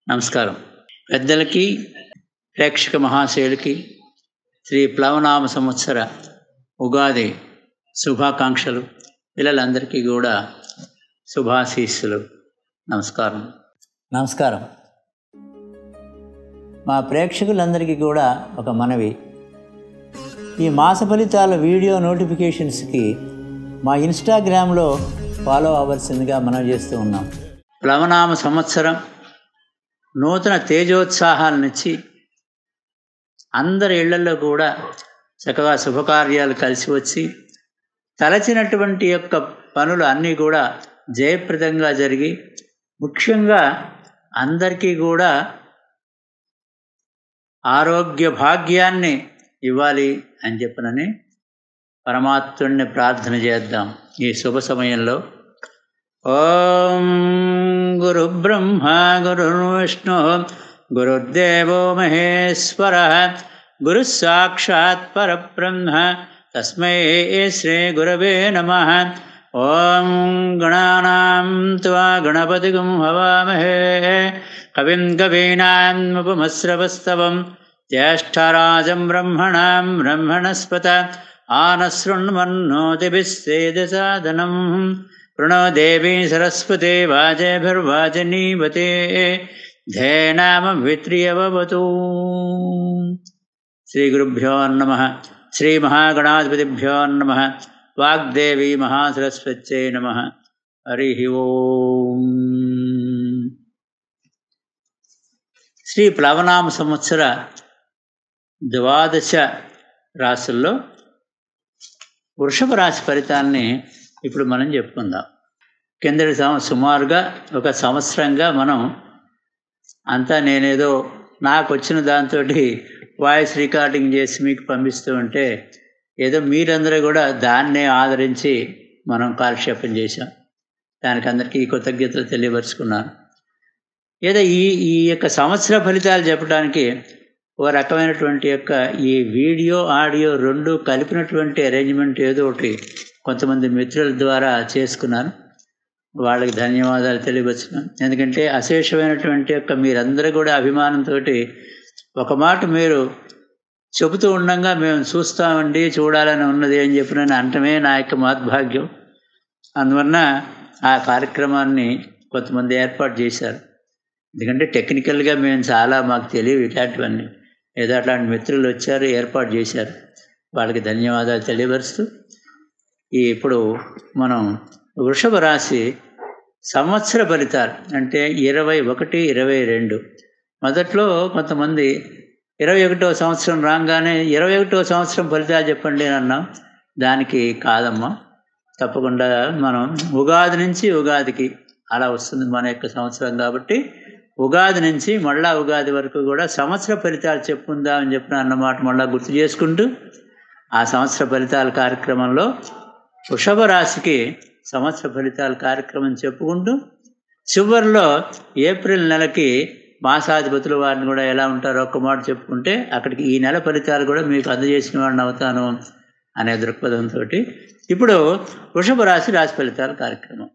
నమస్కారం పెద్దలకి ప్రేక్షక మహాశయులకి శ్రీ ప్లవనామ సంవత్సర ఉగాది శుభాకాంక్షలు పిల్లలందరికీ కూడా శుభాశీస్సులు నమస్కారం నమస్కారం మా ప్రేక్షకులందరికీ కూడా ఒక మనవి ఈ మాస ఫలితాల వీడియో నోటిఫికేషన్స్కి మా ఇన్స్టాగ్రామ్లో ఫాలో అవ్వాల్సిందిగా మనం చేస్తూ ఉన్నాం ప్లవనామ సంవత్సరం నూతన తేజోత్సాహాలనిచ్చి అందరి ఇళ్లలో కూడా చక్కగా శుభకార్యాలు కలిసి వచ్చి తలచినటువంటి యొక్క పనులు అన్నీ కూడా జయప్రదంగా జరిగి ముఖ్యంగా అందరికీ కూడా ఆరోగ్య భాగ్యాన్ని ఇవ్వాలి అని చెప్పనని పరమాత్ముడిని ప్రార్థన చేద్దాం ఈ శుభ సమయంలో ఓం గురు బ్రహ్మ గురు విష్ణు గురుదేవో మహేశ్వర గురు సాక్షాత్ పరబ్రహ్మ తస్మై శ్రీ గురవే నమ ఓం గణానాం త్వా గణపతిగం హవామహే కవిం కవీనాముపమశ్రవస్తవం జ్యేష్ఠరాజం బ్రహ్మణాం బ్రహ్మణస్పత ఆనశృण्वन्नोतिभिस्सेदसादनं प्रणो देवी सरस्वती वाजेभिर्वाजनीवते धेनामभित्रियवतु श्रीगुरुभ्यो नमः श्रीमहागणाधिपतिभ्यो नमः वाग्देवी महासरस्वत्यै नमः हरिः ఓం శ్రీ ప్లవనామ సంవత్సర ద్వాదశ రాశుల్లో వృషభ రాశి ఫలితాన్ని ఇప్పుడు మనం చెప్పుకుందాం కిందటి సం సుమారుగా ఒక సంవత్సరంగా మనం అంతా నేనేదో నాకు వచ్చిన దాంతో వాయిస్ రికార్డింగ్ చేసి మీకు పంపిస్తూ ఉంటే ఏదో మీరందరూ కూడా దాన్నే ఆదరించి మనం కాలక్షేపం చేశాం దానికి అందరికీ కృతజ్ఞతలు తెలియపరుచుకున్నాను ఏదో ఈ ఈ యొక్క సంవత్సర ఫలితాలు చెప్పడానికి ఓ రకమైనటువంటి యొక్క ఈ వీడియో ఆడియో రెండు కలిపినటువంటి అరేంజ్మెంట్ ఏదో ఒకటి కొంతమంది మిత్రుల ద్వారా చేసుకున్నాను వాళ్ళకి ధన్యవాదాలు తెలియవచ్చున్నాను ఎందుకంటే అశేషమైనటువంటి యొక్క మీరందరూ కూడా అభిమానంతో ఒక మాట మీరు చెబుతూ ఉండగా మేము చూస్తామండి చూడాలని ఉన్నది అని చెప్పిన అంటమే నా యొక్క మహద్భాగ్యం అందువలన ఆ కార్యక్రమాన్ని కొంతమంది ఏర్పాటు చేశారు ఎందుకంటే టెక్నికల్గా మేము చాలా మాకు తెలియవు ఇట్లాంటివన్నీ ఏదో అట్లాంటి మిత్రులు వచ్చారు ఏర్పాటు చేశారు వాళ్ళకి ధన్యవాదాలు తెలియపరుస్తూ ఈ ఇప్పుడు మనం వృషభ రాశి సంవత్సర ఫలితాలు అంటే ఇరవై ఒకటి ఇరవై రెండు మొదట్లో కొంతమంది ఇరవై ఒకటో సంవత్సరం రాగానే ఇరవై ఒకటో సంవత్సరం ఫలితాలు చెప్పండి అని అన్నాం దానికి కాదమ్మా తప్పకుండా మనం ఉగాది నుంచి ఉగాదికి అలా వస్తుంది మన యొక్క సంవత్సరం కాబట్టి ఉగాది నుంచి మళ్ళా ఉగాది వరకు కూడా సంవత్సర ఫలితాలు చెప్పుకుందామని చెప్పిన అన్నమాట మళ్ళా గుర్తు చేసుకుంటూ ఆ సంవత్సర ఫలితాల కార్యక్రమంలో వృషభ రాశికి సంవత్సర ఫలితాల కార్యక్రమం చెప్పుకుంటూ చివరిలో ఏప్రిల్ నెలకి మాసాధిపతులు వారిని కూడా ఎలా ఉంటారో ఒక్క మాట చెప్పుకుంటే అక్కడికి ఈ నెల ఫలితాలు కూడా మీకు అందజేసిన వాడిని అవుతాను అనే దృక్పథంతో ఇప్పుడు వృషభ రాశి రాశి ఫలితాల కార్యక్రమం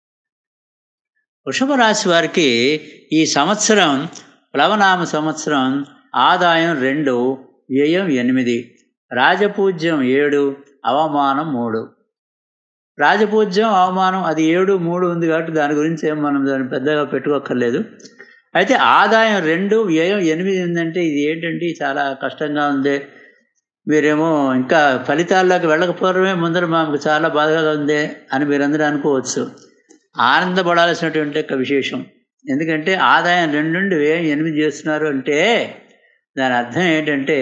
వృషభ రాశి వారికి ఈ సంవత్సరం ప్లవనామ సంవత్సరం ఆదాయం రెండు వ్యయం ఎనిమిది రాజపూజ్యం ఏడు అవమానం మూడు రాజపూజ్యం అవమానం అది ఏడు మూడు ఉంది కాబట్టి దాని గురించి ఏం మనం దాన్ని పెద్దగా పెట్టుకోక్కర్లేదు అయితే ఆదాయం రెండు వ్యయం ఎనిమిది ఉందంటే ఇది ఏంటంటే చాలా కష్టంగా ఉంది మీరేమో ఇంకా ఫలితాల్లోకి వెళ్ళకపోవడమే ముందర మాకు చాలా బాధగా ఉంది అని మీరందరూ అనుకోవచ్చు ఆనందపడాల్సినటువంటి ఒక విశేషం ఎందుకంటే ఆదాయం రెండు నుండి వ్యయం ఎనిమిది చేస్తున్నారు అంటే దాని అర్థం ఏంటంటే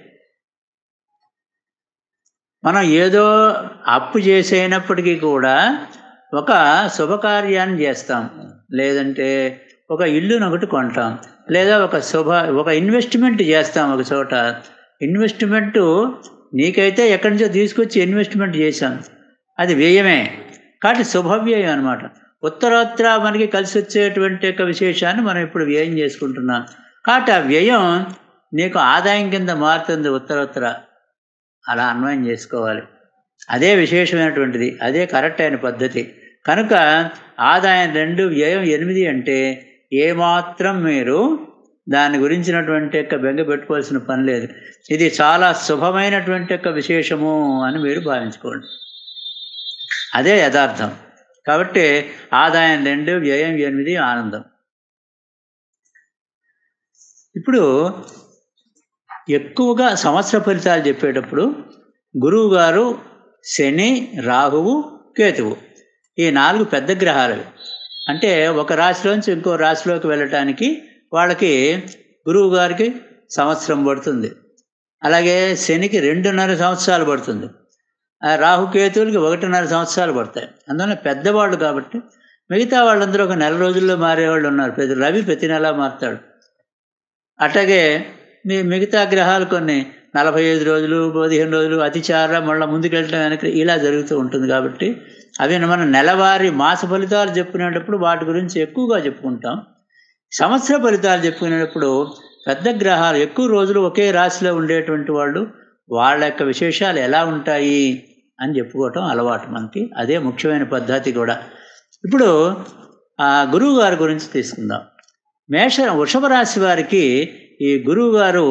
మనం ఏదో అప్పు చేసేనప్పటికీ కూడా ఒక శుభకార్యాన్ని చేస్తాం లేదంటే ఒక ఇల్లును ఒకటి కొంటాం లేదా ఒక శుభ ఒక ఇన్వెస్ట్మెంట్ చేస్తాం ఒక చోట ఇన్వెస్ట్మెంటు నీకైతే ఎక్కడి నుంచో తీసుకొచ్చి ఇన్వెస్ట్మెంట్ చేశాం అది వ్యయమే కాబట్టి శుభవ్యయం అనమాట ఉత్తరోత్తర మనకి కలిసి వచ్చేటువంటి యొక్క విశేషాన్ని మనం ఇప్పుడు వ్యయం చేసుకుంటున్నాం కాబట్టి ఆ వ్యయం నీకు ఆదాయం కింద మారుతుంది ఉత్తరోత్తర అలా అన్వయం చేసుకోవాలి అదే విశేషమైనటువంటిది అదే కరెక్ట్ అయిన పద్ధతి కనుక ఆదాయం రెండు వ్యయం ఎనిమిది అంటే ఏమాత్రం మీరు దాని గురించినటువంటి యొక్క బెంగ పెట్టుకోవాల్సిన పని లేదు ఇది చాలా శుభమైనటువంటి యొక్క విశేషము అని మీరు భావించుకోండి అదే యథార్థం కాబట్టి ఆదాయం రెండు వ్యయం ఎనిమిది ఆనందం ఇప్పుడు ఎక్కువగా సంవత్సర ఫలితాలు చెప్పేటప్పుడు గురువు గారు శని రాహువు కేతువు ఈ నాలుగు పెద్ద గ్రహాలు అంటే ఒక రాశిలోంచి ఇంకో రాశిలోకి వెళ్ళటానికి వాళ్ళకి గురువు గారికి సంవత్సరం పడుతుంది అలాగే శనికి రెండున్నర సంవత్సరాలు పడుతుంది ఆ రాహుకేతువులకి ఒకటిన్నర సంవత్సరాలు పడతాయి అందువల్ల పెద్దవాళ్ళు కాబట్టి మిగతా వాళ్ళందరూ ఒక నెల రోజుల్లో మారేవాళ్ళు ఉన్నారు ప్రతి రవి ప్రతి నెల మారుతాడు అట్లాగే మీ మిగతా గ్రహాలు కొన్ని నలభై ఐదు రోజులు పదిహేను రోజులు అతిచార మళ్ళీ ముందుకెళ్ళటం వెనక ఇలా జరుగుతూ ఉంటుంది కాబట్టి అవి మనం నెలవారీ మాస ఫలితాలు చెప్పుకునేటప్పుడు వాటి గురించి ఎక్కువగా చెప్పుకుంటాం సంవత్సర ఫలితాలు చెప్పుకునేటప్పుడు పెద్ద గ్రహాలు ఎక్కువ రోజులు ఒకే రాశిలో ఉండేటువంటి వాళ్ళు వాళ్ళ యొక్క విశేషాలు ఎలా ఉంటాయి అని చెప్పుకోవటం అలవాటు మనకి అదే ముఖ్యమైన పద్ధతి కూడా ఇప్పుడు ఆ గురువు గారి గురించి తీసుకుందాం మేష వృషభ రాశి వారికి ఈ గురువు గారు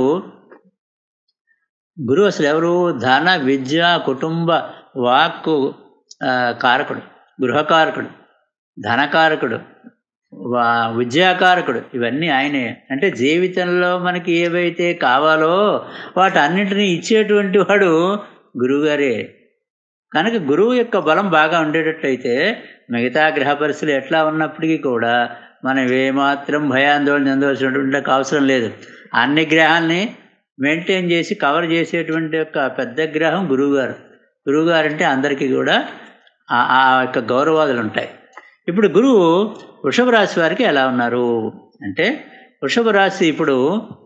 గురువు అసలు ఎవరు ధన విద్య కుటుంబ వాక్కు ఆ, కారకుడు గృహకారకుడు ధనకారకుడు వా విద్యాకారకుడు ఇవన్నీ ఆయనే అంటే జీవితంలో మనకి ఏవైతే కావాలో వాటన్నింటినీ ఇచ్చేటువంటి వాడు గురువుగారే కనుక గురువు యొక్క బలం బాగా ఉండేటట్టయితే మిగతా గ్రహ పరిస్థితులు ఎట్లా ఉన్నప్పటికీ కూడా మనం ఏమాత్రం భయాందోళన చెందవలసినటువంటి అవసరం లేదు అన్ని గ్రహాల్ని మెయింటైన్ చేసి కవర్ చేసేటువంటి యొక్క పెద్ద గ్రహం గురువుగారు గురువుగారు అంటే అందరికీ కూడా ఆ- ఆ యొక్క గౌరవాదులు ఉంటాయి ఇప్పుడు గురువు వృషభ రాశి వారికి ఎలా ఉన్నారు అంటే వృషభ రాశి ఇప్పుడు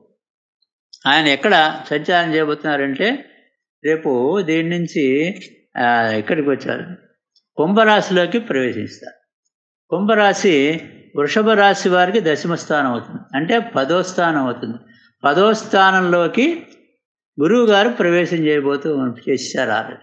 ఆయన ఎక్కడ సంచారం చేయబోతున్నారంటే రేపు దీని నుంచి ఆ, ఇక్కడికి వచ్చారు కుంభరాశిలోకి ప్రవేశిస్తారు కుంభరాశి వృషభ రాశి వారికి దశమ స్థానం అవుతుంది అంటే పదో స్థానం అవుతుంది పదో స్థానంలోకి గురువు గారు ప్రవేశం చేయబోతూ చేశారు ఆల్రెడీ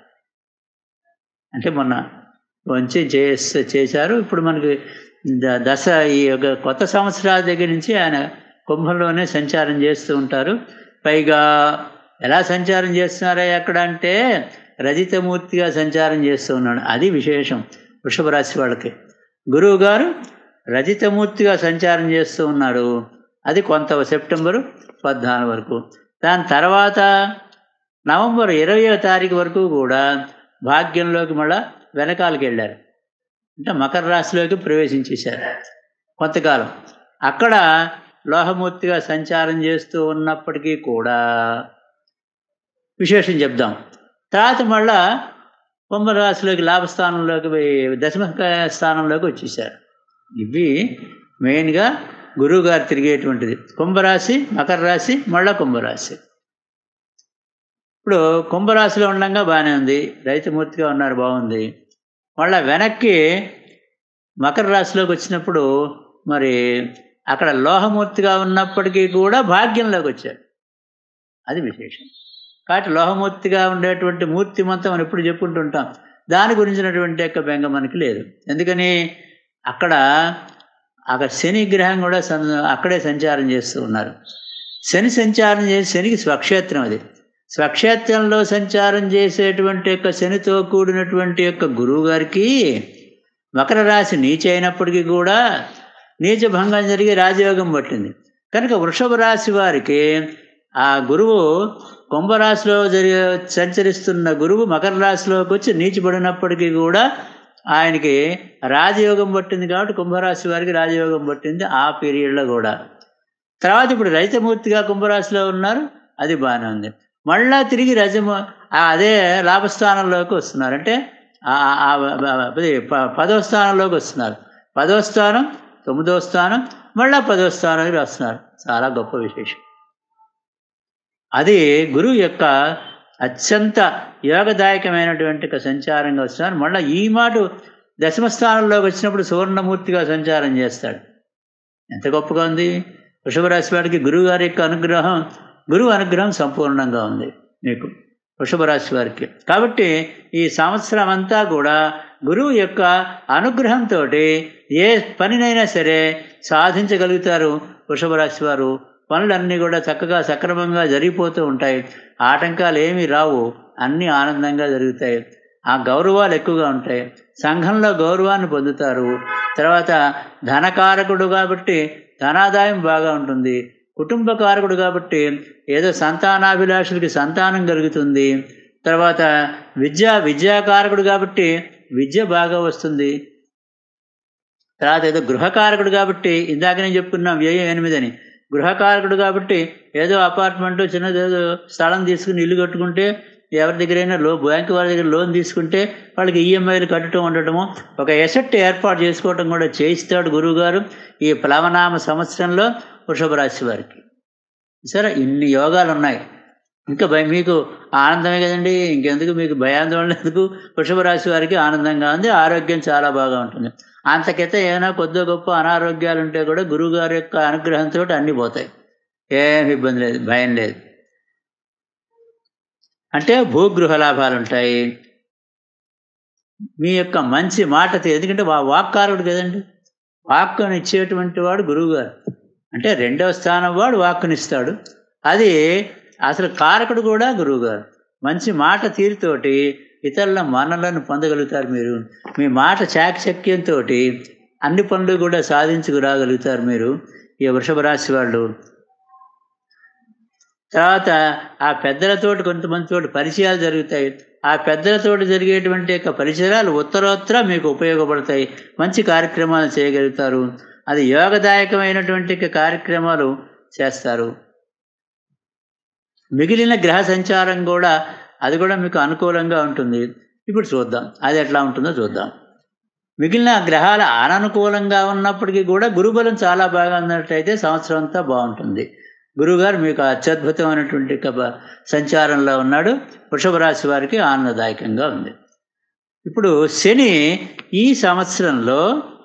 అంటే మొన్న వచ్చి చేస్తే చేశారు ఇప్పుడు మనకి ద- దశ ఈ యొక్క కొత్త సంవత్సరాల దగ్గర నుంచి ఆయన కుంభంలోనే సంచారం చేస్తూ ఉంటారు పైగా ఎలా సంచారం చేస్తున్నారా ఎక్కడ అంటే రజితమూర్తిగా సంచారం చేస్తూ ఉన్నాడు అది విశేషం వృషభ రాశి వాళ్ళకి గురువు గారు రజితమూర్తిగా సంచారం చేస్తూ ఉన్నాడు అది కొంత సెప్టెంబరు పద్నాలుగు వరకు దాని తర్వాత నవంబర్ ఇరవయో తారీఖు వరకు కూడా భాగ్యంలోకి మళ్ళా వెనకాలకి వెళ్ళారు అంటే మకర రాశిలోకి ప్రవేశించేశారు కొంతకాలం అక్కడ లోహమూర్తిగా సంచారం చేస్తూ ఉన్నప్పటికీ కూడా విశేషం చెప్దాం తర్వాత మళ్ళా కుంభరాశిలోకి లాభస్థానంలోకి పోయి దశమ స్థానంలోకి వచ్చేసారు ఇవి మెయిన్గా గురువుగారు తిరిగేటువంటిది కుంభరాశి మకర రాశి మళ్ళా కుంభరాశి ఇప్పుడు కుంభరాశిలో ఉండగా బాగానే ఉంది రైతుమూర్తిగా ఉన్నారు బాగుంది మళ్ళా వెనక్కి మకర రాశిలోకి వచ్చినప్పుడు మరి అక్కడ లోహమూర్తిగా ఉన్నప్పటికీ కూడా భాగ్యంలోకి వచ్చాడు అది విశేషం కాబట్టి లోహమూర్తిగా ఉండేటువంటి మూర్తి మొత్తం మనం ఎప్పుడు చెప్పుకుంటుంటాం దాని గురించినటువంటి యొక్క బెంగ మనకి లేదు ఎందుకని అక్కడ అక్కడ శని గ్రహం కూడా సం- అక్కడే సంచారం చేస్తూ ఉన్నారు శని సంచారం చేసి శనికి స్వక్షేత్రం అది స్వక్షేత్రంలో సంచారం చేసేటువంటి యొక్క శనితో కూడినటువంటి యొక్క గురువు గారికి మకర రాశి నీచ అయినప్పటికీ కూడా నీచ భంగం జరిగి రాజయోగం పట్టింది కనుక వృషభ రాశి వారికి ఆ గురువు కుంభరాశిలో జరిగే సంచరిస్తున్న గురువు మకర రాశిలోకి వచ్చి నీచిపడినప్పటికీ కూడా ఆయనకి రాజయోగం పట్టింది కాబట్టి కుంభరాశి వారికి రాజయోగం పట్టింది ఆ పీరియడ్లో కూడా తర్వాత ఇప్పుడు రైతమూర్తిగా కుంభరాశిలో ఉన్నారు అది బాగానే ఉంది మళ్ళా తిరిగి రజము ఆ అదే లాభస్థానంలోకి వస్తున్నారు అంటే ఆ- ఆ- ఆ- అది ప- పదో స్థానంలోకి వస్తున్నారు పదో స్థానం తొమ్మిదో స్థానం మళ్ళా పదో స్థానానికి వస్తున్నారు చాలా గొప్ప విశేషం అది గురువు యొక్క అత్యంత యోగదాయకమైనటువంటి ఒక సంచారంగా వస్తున్నారు మళ్ళీ ఈ మాట దశమ స్థానంలోకి వచ్చినప్పుడు సువర్ణమూర్తిగా సంచారం చేస్తాడు ఎంత గొప్పగా ఉంది వృషభ రాశి వాడికి గురువు గారి యొక్క అనుగ్రహం గురువు అనుగ్రహం సంపూర్ణంగా ఉంది మీకు వృషభ రాశి వారికి కాబట్టి ఈ సంవత్సరం అంతా కూడా గురువు యొక్క అనుగ్రహంతో ఏ పనినైనా సరే సాధించగలుగుతారు వృషభ రాశి వారు పనులన్నీ కూడా చక్కగా సక్రమంగా జరిగిపోతూ ఉంటాయి ఆటంకాలు ఏమీ రావు అన్నీ ఆనందంగా జరుగుతాయి ఆ గౌరవాలు ఎక్కువగా ఉంటాయి సంఘంలో గౌరవాన్ని పొందుతారు తర్వాత ధనకారకుడు కాబట్టి ధనాదాయం బాగా ఉంటుంది కుటుంబ కారకుడు కాబట్టి ఏదో సంతానాభిలాషులకి సంతానం కలుగుతుంది తర్వాత విద్య విద్యాకారకుడు కాబట్టి విద్య బాగా వస్తుంది తర్వాత ఏదో గృహకారకుడు కాబట్టి ఇందాక నేను చెప్పుకున్నాం వ్యయం ఎనిమిది అని గృహకారకుడు కాబట్టి ఏదో అపార్ట్మెంట్ చిన్నది ఏదో స్థలం తీసుకుని ఇల్లు కట్టుకుంటే ఎవరి దగ్గరైనా లో బ్యాంకు వారి దగ్గర లోన్ తీసుకుంటే వాళ్ళకి ఈఎంఐలు కట్టడం ఉండటము ఒక ఎసెట్ ఏర్పాటు చేసుకోవటం కూడా చేయిస్తాడు గురువుగారు ఈ ప్లవనామ సంవత్సరంలో వృషభ రాశి వారికి సరే ఇన్ని యోగాలు ఉన్నాయి ఇంకా భయ మీకు ఆనందమే కదండి ఇంకెందుకు మీకు భయాందోళన ఎందుకు వృషభ రాశి వారికి ఆనందంగా ఉంది ఆరోగ్యం చాలా బాగా ఉంటుంది అంతకైతే ఏమైనా కొద్ది గొప్ప అనారోగ్యాలు ఉంటే కూడా గురువుగారి యొక్క అనుగ్రహంతో అన్నీ పోతాయి ఏం ఇబ్బంది లేదు భయం లేదు అంటే భూగృహ లాభాలు ఉంటాయి మీ యొక్క మంచి మాట తీ- ఎందుకంటే వా వాక్కారుడు కదండి వాక్కుని ఇచ్చేటువంటి వాడు గురువుగారు అంటే రెండవ స్థానం వాడు వాక్కునిస్తాడు అది అసలు కారకుడు కూడా గురువుగారు మంచి మాట తీరుతోటి ఇతరుల మన్నలను పొందగలుగుతారు మీరు మీ మాట చాకచక్యంతో అన్ని పనులు కూడా సాధించుకురాగలుగుతారు మీరు ఈ వృషభ రాశి వాళ్ళు తర్వాత ఆ పెద్దలతోటి కొంతమందితోటి పరిచయాలు జరుగుతాయి ఆ పెద్దలతోటి జరిగేటువంటి యొక్క పరిచయాలు ఉత్తరోత్తర మీకు ఉపయోగపడతాయి మంచి కార్యక్రమాలు చేయగలుగుతారు అది యోగదాయకమైనటువంటి యొక్క కార్యక్రమాలు చేస్తారు మిగిలిన గ్రహ సంచారం కూడా అది కూడా మీకు అనుకూలంగా ఉంటుంది ఇప్పుడు చూద్దాం అది ఎట్లా ఉంటుందో చూద్దాం మిగిలిన గ్రహాల అననుకూలంగా ఉన్నప్పటికీ కూడా గురుబలం చాలా బాగా ఉన్నట్టయితే సంవత్సరం అంతా బాగుంటుంది గురువుగారు మీకు అత్యద్భుతమైనటువంటి ఒక బ- సంచారంలో ఉన్నాడు వృషభ రాశి వారికి ఆనందదాయకంగా ఉంది ఇప్పుడు శని ఈ సంవత్సరంలో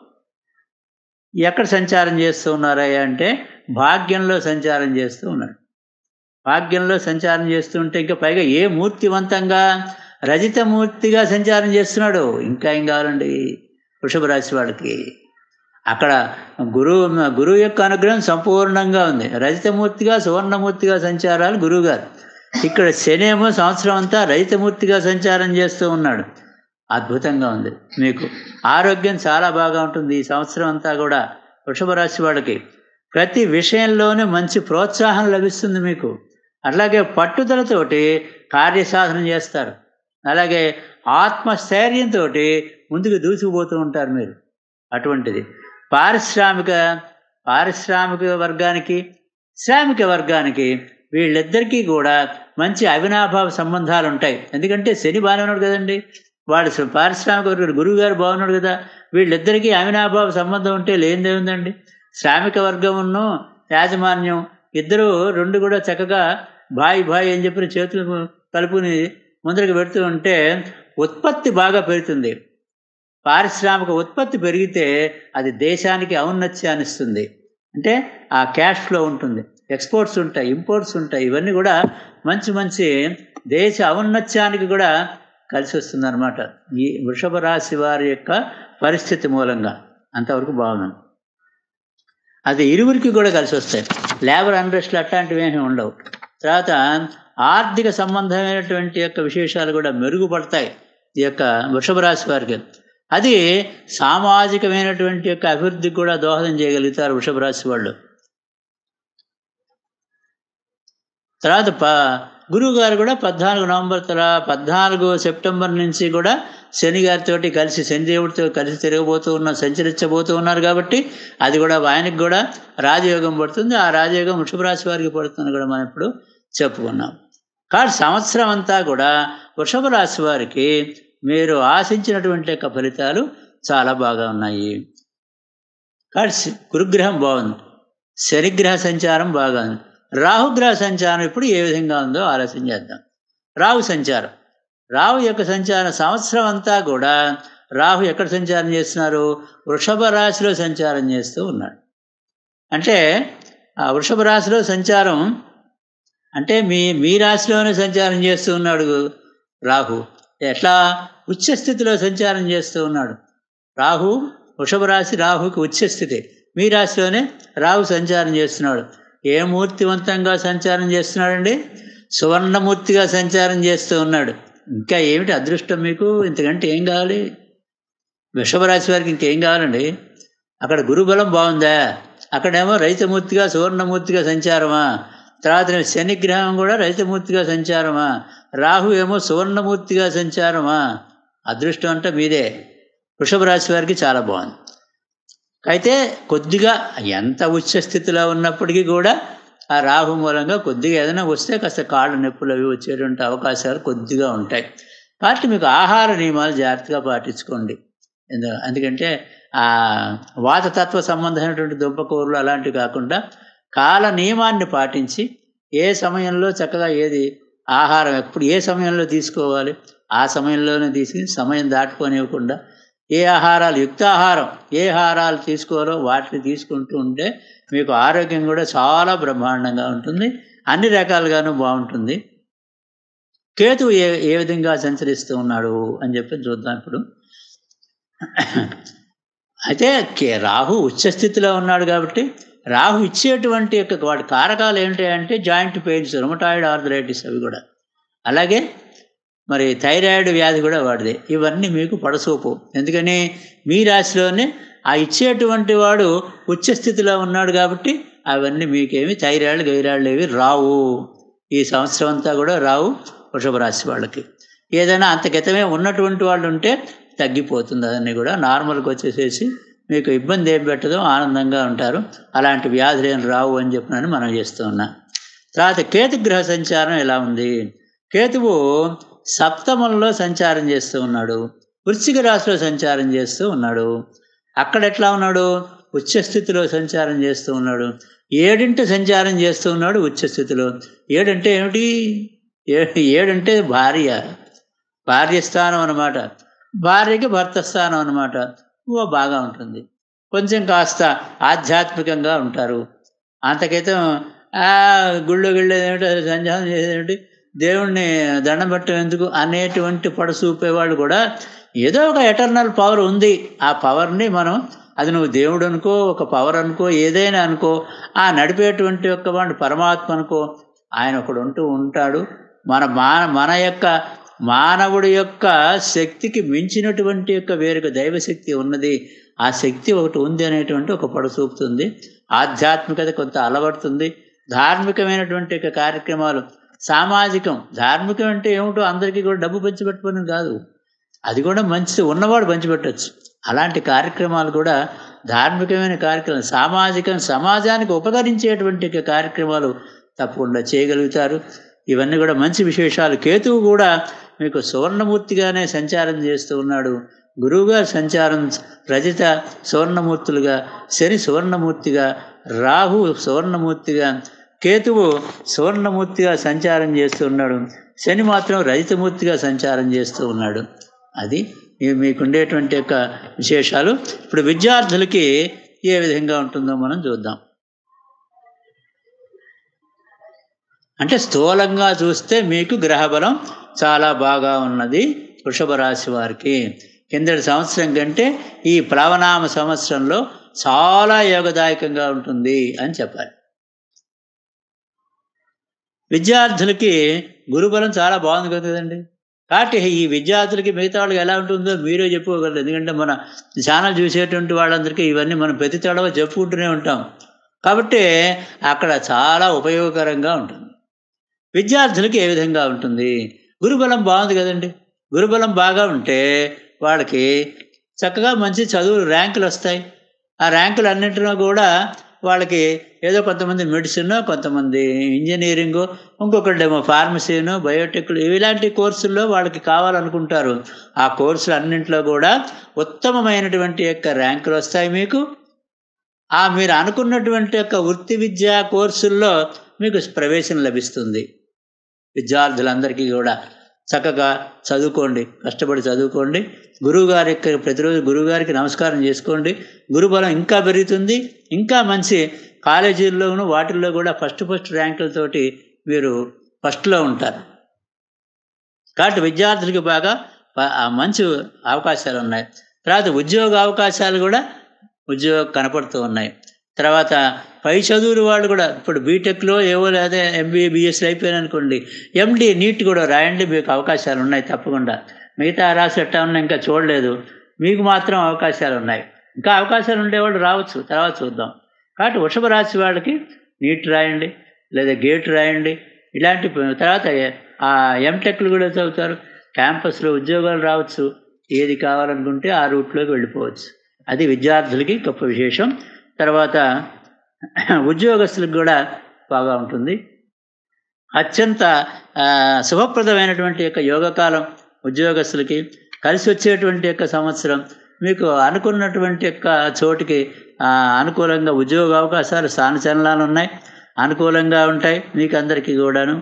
ఎక్కడ సంచారం చేస్తూ ఉన్నారయ్యా అంటే భాగ్యంలో సంచారం చేస్తూ ఉన్నాడు భాగ్యంలో సంచారం చేస్తూ ఉంటే ఇంకా పైగా ఏ మూర్తివంతంగా రజితమూర్తిగా సంచారం చేస్తున్నాడు ఇంకా ఏం కావాలండి వృషభ రాశి వాళ్ళకి అక్కడ గురువు గురువు యొక్క అనుగ్రహం సంపూర్ణంగా ఉంది రజితమూర్తిగా సువర్ణమూర్తిగా సంచారాలు గురువుగారు ఇక్కడ శని ఏమో సంవత్సరం అంతా రజితమూర్తిగా సంచారం చేస్తూ ఉన్నాడు అద్భుతంగా ఉంది మీకు ఆరోగ్యం చాలా బాగా ఉంటుంది ఈ సంవత్సరం అంతా కూడా వృషభ రాశి వాళ్ళకి ప్రతి విషయంలోనూ మంచి ప్రోత్సాహం లభిస్తుంది మీకు అట్లాగే పట్టుదలతోటి కార్యసాధన చేస్తారు అలాగే ఆత్మస్థైర్యంతో ముందుకు దూసుకుపోతూ ఉంటారు మీరు అటువంటిది పారిశ్రామిక పారిశ్రామిక వర్గానికి శ్రామిక వర్గానికి వీళ్ళిద్దరికీ కూడా మంచి అవినాభావ సంబంధాలు ఉంటాయి ఎందుకంటే శని బాగానే ఉన్నాడు కదండి వాడు స- పారిశ్రామిక వర్గం గురువు గారు బాగున్నాడు కదా వీళ్ళిద్దరికీ అవినాభావ సంబంధం ఉంటే లేనిదే ఉందండి శ్రామిక వర్గమును యాజమాన్యం ఇద్దరు రెండు కూడా చక్కగా బాయ్ బాయ్ అని చెప్పిన చేతులు కలుపుని ముందరకు పెడుతూ ఉంటే ఉత్పత్తి బాగా పెరుగుతుంది పారిశ్రామిక ఉత్పత్తి పెరిగితే అది దేశానికి ఔన్నత్యాన్ని ఇస్తుంది అంటే ఆ క్యాష్ ఫ్లో ఉంటుంది ఎక్స్పోర్ట్స్ ఉంటాయి ఇంపోర్ట్స్ ఉంటాయి ఇవన్నీ కూడా మంచి మంచి దేశ ఔన్నత్యానికి కూడా కలిసి వస్తుంది అనమాట ఈ వృషభ రాశి వారి యొక్క పరిస్థితి మూలంగా అంతవరకు బాగుంది అది ఇరువురికి కూడా కలిసి వస్తాయి లేబర్ అన్రెస్ట్లు అట్లాంటివి ఏమీ ఉండవు తర్వాత ఆర్థిక సంబంధమైనటువంటి యొక్క విశేషాలు కూడా మెరుగుపడతాయి ఈ యొక్క వృషభ రాశి వారికి అది సామాజికమైనటువంటి యొక్క అభివృద్ధికి కూడా దోహదం చేయగలుగుతారు వృషభ రాశి వాళ్ళు తర్వాత ప గురువు గారు కూడా పద్నాలుగు నవంబర్ తర్వాత పద్నాలుగు సెప్టెంబర్ నుంచి కూడా శని గారితో కలిసి శని దేవుడితో కలిసి తిరగబోతూ ఉన్న సంచరించబోతూ ఉన్నారు కాబట్టి అది కూడా ఆయనకి కూడా రాజయోగం పడుతుంది ఆ రాజయోగం వృషభ రాశి వారికి పడుతుంది కూడా మనం ఇప్పుడు చెప్పుకున్నాం కాబట్టి సంవత్సరం అంతా కూడా వృషభ రాశి వారికి మీరు ఆశించినటువంటి యొక్క ఫలితాలు చాలా బాగా ఉన్నాయి కాబట్టి శ- గురుగ్రహం బాగుంది శనిగ్రహ సంచారం బాగా ఉంది రాహుగ్రహ సంచారం ఇప్పుడు ఏ విధంగా ఉందో ఆలోచన చేద్దాం రాహు సంచారం రాహు యొక్క సంచారం సంవత్సరం అంతా కూడా రాహు ఎక్కడ సంచారం చేస్తున్నారు వృషభ రాశిలో సంచారం చేస్తూ ఉన్నాడు అంటే ఆ వృషభ రాశిలో సంచారం అంటే మీ మీ రాశిలోనే సంచారం చేస్తూ ఉన్నాడు రాహు ఎట్లా ఉచ్చ స్థితిలో సంచారం చేస్తూ ఉన్నాడు రాహు వృషభ రాశి రాహుకి ఉచ్చ స్థితి మీ రాశిలోనే రాహు సంచారం చేస్తున్నాడు ఏ మూర్తివంతంగా సంచారం చేస్తున్నాడండి సువర్ణమూర్తిగా సంచారం చేస్తూ ఉన్నాడు ఇంకా ఏమిటి అదృష్టం మీకు ఇంతకంటే ఏం కావాలి వృషభ రాశి వారికి ఇంకేం కావాలండి అక్కడ గురుబలం బాగుందా అక్కడేమో రైతమూర్తిగా సువర్ణమూర్తిగా సంచారమా తర్వాత శనిగ్రహం కూడా రైతమూర్తిగా సంచారమా రాహు ఏమో సువర్ణమూర్తిగా సంచారమా అదృష్టం అంటే మీదే వృషభ రాశి వారికి చాలా బాగుంది అయితే కొద్దిగా ఎంత ఉచ్చ స్థితిలో ఉన్నప్పటికీ కూడా ఆ రాహు మూలంగా కొద్దిగా ఏదైనా వస్తే కాస్త కాళ్ళు నొప్పులు అవి వచ్చేటువంటి అవకాశాలు కొద్దిగా ఉంటాయి కాబట్టి మీకు ఆహార నియమాలు జాగ్రత్తగా పాటించుకోండి ఎందు ఎందుకంటే ఆ వాతతత్వ సంబంధమైనటువంటి దుంపకూరలు అలాంటివి కాకుండా కాల నియమాన్ని పాటించి ఏ సమయంలో చక్కగా ఏది ఆహారం ఎప్పుడు ఏ సమయంలో తీసుకోవాలి ఆ సమయంలోనే తీసుకుని సమయం దాటుకోనివ్వకుండా ఏ ఆహారాలు యుక్తాహారం ఏ ఆహారాలు తీసుకోవాలో వాటిని తీసుకుంటూ ఉంటే మీకు ఆరోగ్యం కూడా చాలా బ్రహ్మాండంగా ఉంటుంది అన్ని రకాలుగాను బాగుంటుంది కేతువు ఏ ఏ విధంగా సంచరిస్తూ ఉన్నాడు అని చెప్పి చూద్దాం ఇప్పుడు అయితే కే రాహు ఉచ్చస్థితిలో ఉన్నాడు కాబట్టి రాహు ఇచ్చేటువంటి యొక్క వాటి కారకాలు ఏంటి అంటే జాయింట్ పెయిన్స్ రొమటాయిడ్ ఆర్థరైటిస్ అవి కూడా అలాగే మరి థైరాయిడ్ వ్యాధి కూడా వాడిదే ఇవన్నీ మీకు పడసోపు ఎందుకని మీ రాశిలోనే ఆ ఇచ్చేటువంటి వాడు ఉచ్చస్థితిలో ఉన్నాడు కాబట్టి అవన్నీ మీకేమి థైరాయిడ్ గైరాయిడ్ ఏవి రావు ఈ సంవత్సరం అంతా కూడా రావు వృషభ రాశి వాళ్ళకి ఏదైనా అంత గతమే ఉన్నటువంటి వాళ్ళు ఉంటే తగ్గిపోతుంది అదన్నీ కూడా నార్మల్కి వచ్చేసేసి మీకు ఇబ్బంది ఏం పెట్టదో ఆనందంగా ఉంటారు అలాంటి వ్యాధులు ఏం రావు అని చెప్పినని మనం చేస్తూ ఉన్నాం తర్వాత కేతుగ్రహ సంచారం ఎలా ఉంది కేతువు సప్తమంలో సంచారం చేస్తూ ఉన్నాడు వృశ్చిక రాశిలో సంచారం చేస్తూ ఉన్నాడు అక్కడ ఎట్లా ఉన్నాడు ఉచ్చస్థితిలో సంచారం చేస్తూ ఉన్నాడు ఏడింటి సంచారం చేస్తూ ఉన్నాడు ఉచ్చస్థితిలో ఏడంటే ఏమిటి ఏ- ఏడంటే భార్య భార్య స్థానం అన్నమాట భార్యకి భర్త స్థానం అన్నమాట ఓ బాగా ఉంటుంది కొంచెం కాస్త ఆధ్యాత్మికంగా ఉంటారు అంతకైతే ఆ గుళ్ళు గిళ్ళు ఏమిటి సంధ్యానం చేసేమిటి దేవుణ్ణి దండం పెట్టడం ఎందుకు అనేటువంటి పడసూపేవాళ్ళు కూడా ఏదో ఒక ఎటర్నల్ పవర్ ఉంది ఆ పవర్ని మనం అది నువ్వు దేవుడు అనుకో ఒక పవర్ అనుకో ఏదైనా అనుకో ఆ నడిపేటువంటి యొక్క వాడు పరమాత్మ అనుకో ఆయన ఒకడు ఉంటూ ఉంటాడు మన మా మన యొక్క మానవుడి యొక్క శక్తికి మించినటువంటి యొక్క వేరొక దైవశక్తి ఉన్నది ఆ శక్తి ఒకటి ఉంది అనేటువంటి ఒక పడసూపుతుంది ఆధ్యాత్మికత కొంత అలవడుతుంది ధార్మికమైనటువంటి యొక్క కార్యక్రమాలు సామాజికం ధార్మికం అంటే ఏమిటో అందరికీ కూడా డబ్బు పంచిపెట్టుకోవడం కాదు అది కూడా మంచిది ఉన్నవాడు పంచిపెట్టచ్చు అలాంటి కార్యక్రమాలు కూడా ధార్మికమైన కార్యక్రమాలు సామాజిక సమాజానికి ఉపకరించేటువంటి యొక్క కార్యక్రమాలు తప్పకుండా చేయగలుగుతారు ఇవన్నీ కూడా మంచి విశేషాలు కేతువు కూడా మీకు సువర్ణమూర్తిగానే సంచారం చేస్తూ ఉన్నాడు గురువుగారు సంచారం రజిత సువర్ణమూర్తులుగా శని సువర్ణమూర్తిగా రాహు సువర్ణమూర్తిగా కేతువు సువర్ణమూర్తిగా సంచారం చేస్తూ ఉన్నాడు శని మాత్రం రజితమూర్తిగా సంచారం చేస్తూ ఉన్నాడు అది ఇవి మీకు ఉండేటువంటి యొక్క విశేషాలు ఇప్పుడు విద్యార్థులకి ఏ విధంగా ఉంటుందో మనం చూద్దాం అంటే స్థూలంగా చూస్తే మీకు గ్రహబలం చాలా బాగా ఉన్నది వృషభ రాశి వారికి కిందటి సంవత్సరం కంటే ఈ ప్లవనామ సంవత్సరంలో చాలా యోగదాయకంగా ఉంటుంది అని చెప్పాలి విద్యార్థులకి గురుబలం చాలా బాగుంది కదండి కాబట్టి ఈ విద్యార్థులకి మిగతా వాళ్ళకి ఎలా ఉంటుందో మీరే చెప్పుకోగలరు ఎందుకంటే మన ఛానల్ చూసేటువంటి వాళ్ళందరికీ ఇవన్నీ మనం ప్రతి తడవ చెప్పుకుంటూనే ఉంటాం కాబట్టి అక్కడ చాలా ఉపయోగకరంగా ఉంటుంది విద్యార్థులకి ఏ విధంగా ఉంటుంది గురుబలం బాగుంది కదండి గురుబలం బాగా ఉంటే వాళ్ళకి చక్కగా మంచి చదువు ర్యాంకులు వస్తాయి ఆ ర్యాంకులు అన్నింటిలో కూడా వాళ్ళకి ఏదో కొంతమంది మెడిసిన్ కొంతమంది ఇంజనీరింగ్ ఇంకొకళ్ళేమో ఫార్మసీను బయోటెక్ ఇలాంటి కోర్సుల్లో వాళ్ళకి కావాలనుకుంటారు ఆ కోర్సులు అన్నింటిలో కూడా ఉత్తమమైనటువంటి యొక్క ర్యాంకులు వస్తాయి మీకు ఆ మీరు అనుకున్నటువంటి యొక్క వృత్తి విద్యా కోర్సుల్లో మీకు ప్రవేశం లభిస్తుంది విద్యార్థులందరికీ కూడా చక్కగా చదువుకోండి కష్టపడి చదువుకోండి గురువుగారి యొక్క ప్రతిరోజు గురువుగారికి నమస్కారం చేసుకోండి గురుబలం ఇంకా పెరుగుతుంది ఇంకా మంచి కాలేజీల్లోనూ వాటిల్లో కూడా ఫస్ట్ ఫస్ట్ ర్యాంకులతోటి మీరు ఫస్ట్లో ఉంటారు కాబట్టి విద్యార్థులకి బాగా ప- ఆ మంచి అవకాశాలు ఉన్నాయి తర్వాత ఉద్యోగ అవకాశాలు కూడా ఉద్యోగం కనపడుతూ ఉన్నాయి తర్వాత పై చదువులు వాళ్ళు కూడా ఇప్పుడు బీటెక్లో ఏవో లేదా ఎంబీఏ బిఎస్సీ అయిపోయాను అనుకోండి ఎండి నీట్ కూడా రాయండి మీకు అవకాశాలు ఉన్నాయి తప్పకుండా మిగతా రాసి ఎట్టా ఉన్నా ఇంకా చూడలేదు మీకు మాత్రం అవకాశాలు ఉన్నాయి ఇంకా అవకాశాలు ఉండేవాళ్ళు రావచ్చు తర్వాత చూద్దాం కాబట్టి వృషభ రాశి వాళ్ళకి నీట్ రాయండి లేదా గేట్ రాయండి ఇలాంటి ప- తర్వాత ఆ ఎంటెక్లు కూడా చదువుతారు క్యాంపస్లో ఉద్యోగాలు రావచ్చు ఏది కావాలనుకుంటే ఆ రూట్లోకి వెళ్ళిపోవచ్చు అది విద్యార్థులకి గొప్ప విశేషం తర్వాత ఉద్యోగస్తులకు కూడా బాగా ఉంటుంది అత్యంత ఆ, శుభప్రదమైనటువంటి యొక్క యోగకాలం ఉద్యోగస్తులకి కలిసి వచ్చేటువంటి యొక్క సంవత్సరం మీకు అనుకున్నటువంటి యొక్క చోటికి ఆ, అనుకూలంగా ఉద్యోగ అవకాశాలు స్థానచలనాలు ఉన్నాయి అనుకూలంగా ఉంటాయి మీకు అందరికీ కూడాను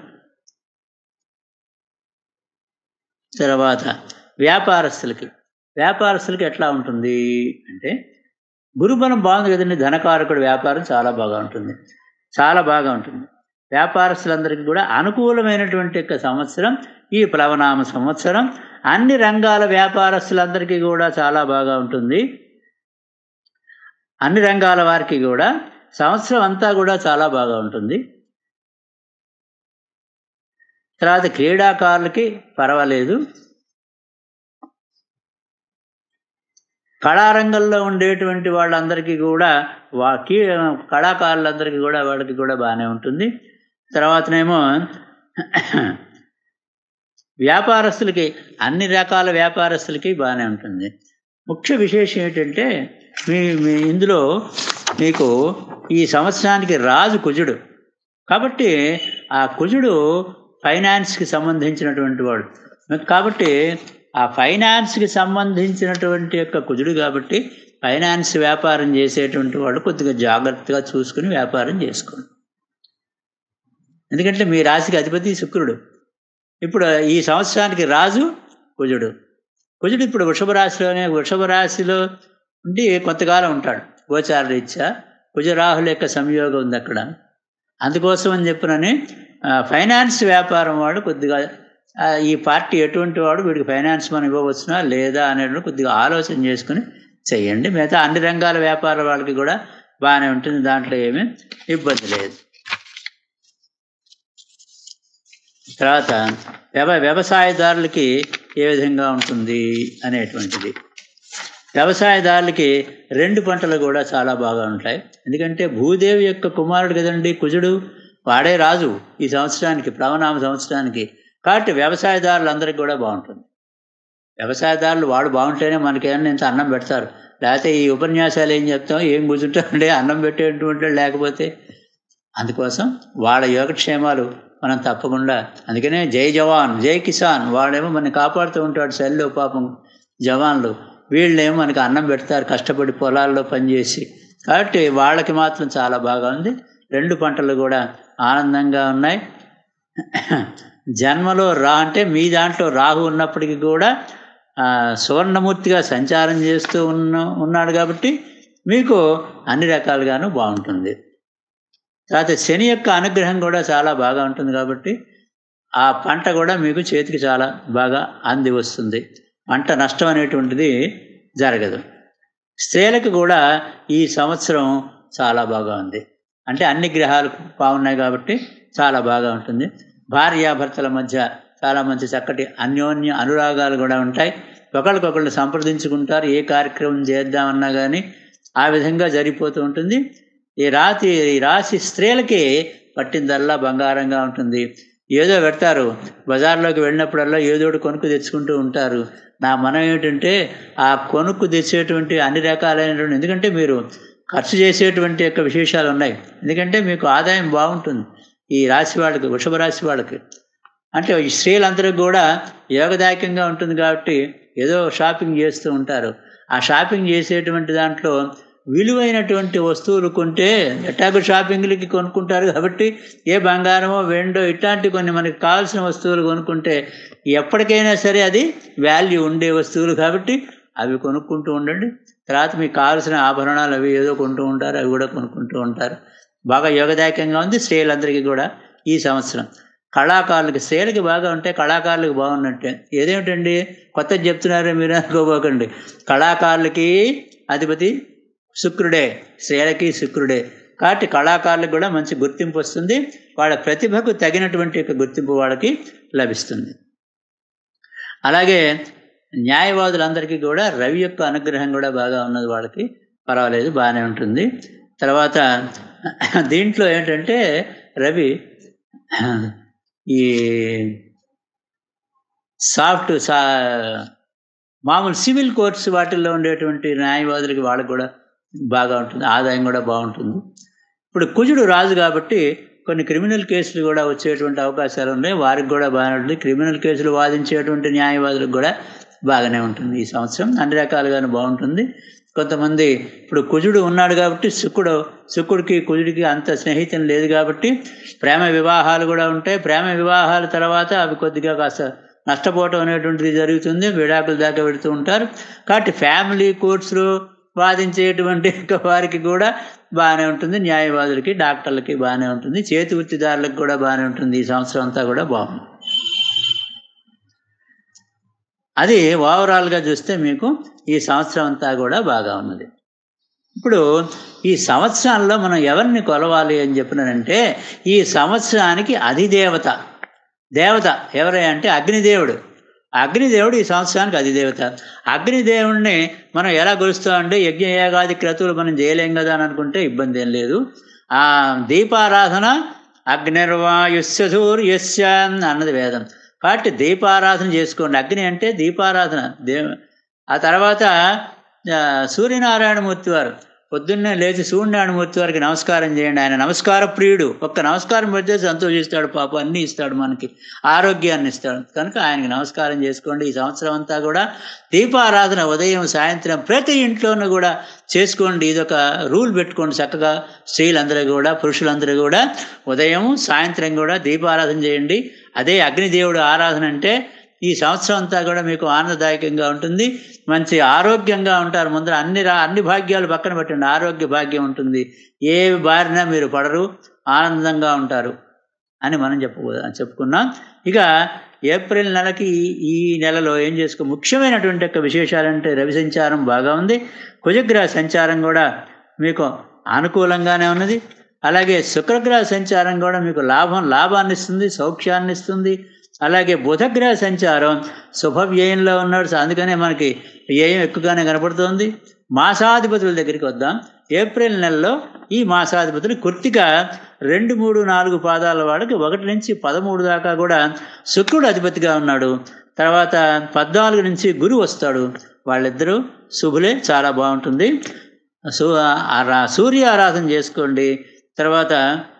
తర్వాత వ్యాపారస్తులకి వ్యాపారస్తులకి ఎట్లా ఉంటుంది అంటే గురుబలం బాగుంది కదండి ధనకారకుడు వ్యాపారం చాలా బాగా ఉంటుంది చాలా బాగా ఉంటుంది వ్యాపారస్తులందరికీ కూడా అనుకూలమైనటువంటి యొక్క సంవత్సరం ఈ ప్లవనామ సంవత్సరం అన్ని రంగాల వ్యాపారస్తులందరికీ కూడా చాలా బాగా ఉంటుంది అన్ని రంగాల వారికి కూడా సంవత్సరం అంతా కూడా చాలా బాగా ఉంటుంది తర్వాత క్రీడాకారులకి పర్వాలేదు కళారంగంలో ఉండేటువంటి వాళ్ళందరికీ కూడా వా కీ కళాకారులందరికీ కూడా వాళ్ళకి కూడా బాగానే ఉంటుంది తర్వాతనేమో వ్యాపారస్తులకి అన్ని రకాల వ్యాపారస్తులకి బాగానే ఉంటుంది ముఖ్య విశేషం ఏంటంటే మీ మీ ఇందులో మీకు ఈ సంవత్సరానికి రాజు కుజుడు కాబట్టి ఆ కుజుడు ఫైనాన్స్కి సంబంధించినటువంటి వాడు కాబట్టి ఆ ఫైనాన్స్కి సంబంధించినటువంటి యొక్క కుజుడు కాబట్టి ఫైనాన్స్ వ్యాపారం చేసేటువంటి వాళ్ళు కొద్దిగా జాగ్రత్తగా చూసుకుని వ్యాపారం చేసుకోండి ఎందుకంటే మీ రాశికి అధిపతి శుక్రుడు ఇప్పుడు ఈ సంవత్సరానికి రాజు కుజుడు కుజుడు ఇప్పుడు వృషభ రాశిలోనే వృషభ రాశిలో ఉండి కొంతకాలం ఉంటాడు గోచార రీత్యా కుజరాహుల యొక్క సంయోగం ఉంది అక్కడ అందుకోసం అని చెప్పినని ఆ, ఫైనాన్స్ వ్యాపారం వాడు కొద్దిగా ఆ, ఈ పార్టీ ఎటువంటి వాడు వీడికి ఫైనాన్స్ మనం ఇవ్వవచ్చునా లేదా అనేది కొద్దిగా ఆలోచన చేసుకుని చెయ్యండి మిగతా అన్ని రంగాల వ్యాపార వాళ్ళకి కూడా బాగానే ఉంటుంది దాంట్లో ఏమీ ఇబ్బంది లేదు తర్వాత వ్యవ వ్యవసాయదారులకి ఏ విధంగా ఉంటుంది అనేటువంటిది వ్యవసాయదారులకి రెండు పంటలు కూడా చాలా బాగా ఉంటాయి ఎందుకంటే భూదేవి యొక్క కుమారుడు కదండి కుజుడు వాడే రాజు ఈ సంవత్సరానికి ప్లవనామ సంవత్సరానికి కాబట్టి వ్యవసాయదారులందరికీ కూడా బాగుంటుంది వ్యవసాయదారులు వాడు బాగుంటేనే మనకేమన్నా ఇంత అన్నం పెడతారు లేకపోతే ఈ ఉపన్యాసాలు ఏం చెప్తాం ఏం కూర్చుంటామంటే అన్నం పెట్టేటువంటి వాడు లేకపోతే అందుకోసం వాళ్ళ యోగక్షేమాలు మనం తప్పకుండా అందుకనే జై జవాన్ జై కిసాన్ వాడేమో మనని కాపాడుతూ ఉంటాడు సెల్లో పాపం జవాన్లు వీళ్ళేమో మనకి అన్నం పెడతారు కష్టపడి పొలాల్లో పనిచేసి కాబట్టి వాళ్ళకి మాత్రం చాలా బాగా ఉంది రెండు పంటలు కూడా ఆనందంగా ఉన్నాయి జన్మలో రా అంటే మీ దాంట్లో రాహు ఉన్నప్పటికీ కూడా ఆ, సువర్ణమూర్తిగా సంచారం చేస్తూ ఉన్న ఉన్నాడు కాబట్టి మీకు అన్ని రకాలుగాను బాగుంటుంది తర్వాత శని యొక్క అనుగ్రహం కూడా చాలా బాగా ఉంటుంది కాబట్టి ఆ పంట కూడా మీకు చేతికి చాలా బాగా అంది వస్తుంది పంట నష్టం అనేటువంటిది జరగదు స్త్రీలకు కూడా ఈ సంవత్సరం చాలా బాగా ఉంది అంటే అన్ని గ్రహాలు బాగున్నాయి కాబట్టి చాలా బాగా ఉంటుంది భార్యాభర్తల మధ్య చాలా మంచి చక్కటి అన్యోన్య అనురాగాలు కూడా ఉంటాయి ఒకరికొకళ్ళు సంప్రదించుకుంటారు ఏ కార్యక్రమం చేద్దామన్నా కానీ ఆ విధంగా జరిగిపోతూ ఉంటుంది ఈ రాతి ఈ రాశి స్త్రీలకి పట్టిందల్లా బంగారంగా ఉంటుంది ఏదో పెడతారు బజార్లోకి వెళ్ళినప్పుడల్లా ఏదో ఒకటి కొనుక్కు తెచ్చుకుంటూ ఉంటారు నా మనం ఏమిటంటే ఆ కొనుక్కు తెచ్చేటువంటి అన్ని రకాలైనటువంటి ఎందుకంటే మీరు ఖర్చు చేసేటువంటి యొక్క విశేషాలు ఉన్నాయి ఎందుకంటే మీకు ఆదాయం బాగుంటుంది ఈ రాశి వాళ్ళకి వృషభ రాశి వాళ్ళకి అంటే ఈ స్త్రీలందరికీ కూడా యోగదాయకంగా ఉంటుంది కాబట్టి ఏదో షాపింగ్ చేస్తూ ఉంటారు ఆ షాపింగ్ చేసేటువంటి దాంట్లో విలువైనటువంటి వస్తువులు కొంటే ఎట్టాగో షాపింగ్లకి కొనుక్కుంటారు కాబట్టి ఏ బంగారమో వెండో ఇట్లాంటి కొన్ని మనకి కావాల్సిన వస్తువులు కొనుక్కుంటే ఎప్పటికైనా సరే అది వాల్యూ ఉండే వస్తువులు కాబట్టి అవి కొనుక్కుంటూ ఉండండి తర్వాత మీకు కావాల్సిన ఆభరణాలు అవి ఏదో కొంటూ ఉంటారు అవి కూడా కొనుక్కుంటూ ఉంటారు బాగా యోగదాయకంగా ఉంది స్త్రీలందరికీ కూడా ఈ సంవత్సరం కళాకారులకి స్త్రీలకి బాగా ఉంటే కళాకారులకు బాగున్నట్టే ఏదేమిటండి కొత్తది చెప్తున్నారే మీరు అనుకోబోకండి కళాకారులకి అధిపతి శుక్రుడే స్త్రీలకి శుక్రుడే కాబట్టి కళాకారులకు కూడా మంచి గుర్తింపు వస్తుంది వాళ్ళ ప్రతిభకు తగినటువంటి యొక్క గుర్తింపు వాళ్ళకి లభిస్తుంది అలాగే న్యాయవాదులందరికీ కూడా రవి యొక్క అనుగ్రహం కూడా బాగా ఉన్నది వాళ్ళకి పర్వాలేదు బాగానే ఉంటుంది తర్వాత దీంట్లో ఏంటంటే రవి ఈ సాఫ్ట్ సా మామూలు సివిల్ కోర్ట్స్ వాటిల్లో ఉండేటువంటి న్యాయవాదులకి వాళ్ళకి కూడా బాగా ఉంటుంది ఆదాయం కూడా బాగుంటుంది ఇప్పుడు కుజుడు రాజు కాబట్టి కొన్ని క్రిమినల్ కేసులు కూడా వచ్చేటువంటి అవకాశాలు ఉన్నాయి వారికి కూడా బాగానే ఉంటుంది క్రిమినల్ కేసులు వాదించేటువంటి న్యాయవాదులకు కూడా బాగానే ఉంటుంది ఈ సంవత్సరం అన్ని రకాలుగానే బాగుంటుంది కొంతమంది ఇప్పుడు కుజుడు ఉన్నాడు కాబట్టి శుక్రుడు శుక్రుడికి కుజుడికి అంత స్నేహితం లేదు కాబట్టి ప్రేమ వివాహాలు కూడా ఉంటాయి ప్రేమ వివాహాల తర్వాత అవి కొద్దిగా కాస్త నష్టపోవటం అనేటువంటిది జరుగుతుంది విడాకుల దాకా పెడుతూ ఉంటారు కాబట్టి ఫ్యామిలీ కోర్ట్స్లో వాదించేటువంటి వారికి కూడా బాగానే ఉంటుంది న్యాయవాదులకి డాక్టర్లకి బాగానే ఉంటుంది చేతి వృత్తిదారులకు కూడా బాగానే ఉంటుంది ఈ సంవత్సరం అంతా కూడా బాగుంది అది ఓవరాల్గా చూస్తే మీకు ఈ సంవత్సరం అంతా కూడా బాగా ఉన్నది ఇప్పుడు ఈ సంవత్సరాల్లో మనం ఎవరిని కొలవాలి అని చెప్పినానంటే ఈ సంవత్సరానికి అధిదేవత దేవత ఎవరే అంటే అగ్నిదేవుడు అగ్నిదేవుడు ఈ సంవత్సరానికి అధిదేవత అగ్నిదేవుడిని మనం ఎలా కొలుస్తామంటే యజ్ఞయాగాది క్రతువులు మనం చేయలేం కదా అని అనుకుంటే ఇబ్బంది ఏం లేదు ఆ దీపారాధన అగ్నిర్వాయుస్యధూర్యస్య అన్నది వేదం కాబట్టి దీపారాధన చేసుకోండి అగ్ని అంటే దీపారాధన దే ఆ తర్వాత సూర్యనారాయణమూర్తి వారు పొద్దున్నే లేచి సూర్యనారాయణమూర్తి వారికి నమస్కారం చేయండి ఆయన నమస్కార ప్రియుడు ఒక్క నమస్కారం పెడితే సంతోషిస్తాడు పాప అన్నీ ఇస్తాడు మనకి ఆరోగ్యాన్ని ఇస్తాడు కనుక ఆయనకి నమస్కారం చేసుకోండి ఈ సంవత్సరం అంతా కూడా దీపారాధన ఉదయం సాయంత్రం ప్రతి ఇంట్లోనూ కూడా చేసుకోండి ఇదొక రూల్ పెట్టుకోండి చక్కగా స్త్రీలందరూ కూడా పురుషులందరూ కూడా ఉదయం సాయంత్రం కూడా దీపారాధన చేయండి అదే అగ్నిదేవుడు ఆరాధన అంటే ఈ సంవత్సరం అంతా కూడా మీకు ఆనందదాయకంగా ఉంటుంది మంచి ఆరోగ్యంగా ఉంటారు ముందర అన్ని రా అన్ని భాగ్యాలు పక్కన పెట్టండి ఆరోగ్య భాగ్యం ఉంటుంది ఏ బారినా మీరు పడరు ఆనందంగా ఉంటారు అని మనం చెప్ప చెప్పుకున్నాం ఇక ఏప్రిల్ నెలకి ఈ నెలలో ఏం చేసుకో ముఖ్యమైనటువంటి యొక్క విశేషాలంటే రవి సంచారం బాగా ఉంది కుజగ్రహ సంచారం కూడా మీకు అనుకూలంగానే ఉన్నది అలాగే శుక్రగ్రహ సంచారం కూడా మీకు లాభం లాభాన్ని ఇస్తుంది సౌఖ్యాన్ని ఇస్తుంది అలాగే బుధగ్రహ సంచారం శుభవ్యయంలో ఉన్నాడు అందుకనే మనకి వ్యయం ఎక్కువగానే కనపడుతుంది మాసాధిపతుల దగ్గరికి వద్దాం ఏప్రిల్ నెలలో ఈ మాసాధిపతులు కుర్తిక రెండు మూడు నాలుగు పాదాల వాడికి ఒకటి నుంచి పదమూడు దాకా కూడా శుక్రుడు అధిపతిగా ఉన్నాడు తర్వాత పద్నాలుగు నుంచి గురువు వస్తాడు వాళ్ళిద్దరూ శుభులే చాలా బాగుంటుంది సూ సూర్య ఆరాధన చేసుకోండి తర్వాత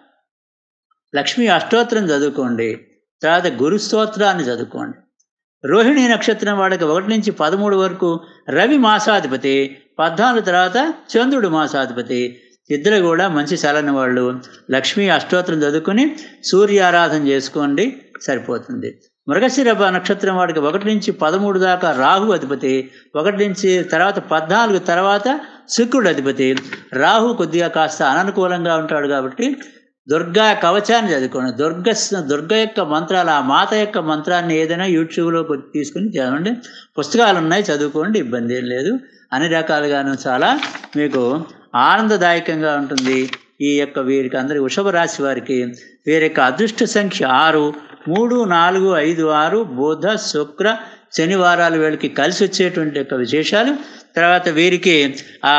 లక్ష్మీ అష్టోత్తరం చదువుకోండి తర్వాత గురు స్తోత్రాన్ని చదువుకోండి రోహిణి నక్షత్రం వాడికి ఒకటి నుంచి పదమూడు వరకు రవి మాసాధిపతి పద్నాలుగు తర్వాత చంద్రుడు మాసాధిపతి ఇద్దరు కూడా మంచి చలని వాళ్ళు లక్ష్మీ అష్టోత్తరం చదువుకుని సూర్య ఆరాధన చేసుకోండి సరిపోతుంది మృగశిర నక్షత్రం వాడికి ఒకటి నుంచి పదమూడు దాకా రాహు అధిపతి ఒకటి నుంచి తర్వాత పద్నాలుగు తర్వాత శుక్రుడు అధిపతి రాహు కొద్దిగా కాస్త అననుకూలంగా ఉంటాడు కాబట్టి దుర్గా కవచాన్ని చదువుకోండి దుర్గ దుర్గ యొక్క మంత్రాలు ఆ మాత యొక్క మంత్రాన్ని ఏదైనా యూట్యూబ్లో తీసుకుని చదవండి పుస్తకాలు ఉన్నాయి చదువుకోండి ఇబ్బంది ఏం లేదు అన్ని రకాలుగాను చాలా మీకు ఆనందదాయకంగా ఉంటుంది ఈ యొక్క వీరికి అందరి వృషభ రాశి వారికి వీరి యొక్క అదృష్ట సంఖ్య ఆరు మూడు నాలుగు ఐదు ఆరు బుధ శుక్ర శనివారాలు వీళ్ళకి కలిసి వచ్చేటువంటి యొక్క విశేషాలు తర్వాత వీరికి ఆ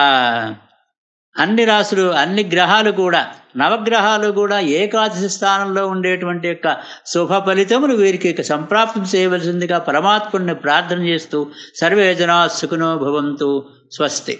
అన్ని రాసులు అన్ని గ్రహాలు కూడా నవగ్రహాలు కూడా ఏకాదశి స్థానంలో ఉండేటువంటి యొక్క శుభ ఫలితములు వీరికి సంప్రాప్తం చేయవలసిందిగా పరమాత్ముడిని ప్రార్థన చేస్తూ సర్వే జనా సుఖనో భవంతు స్వస్తి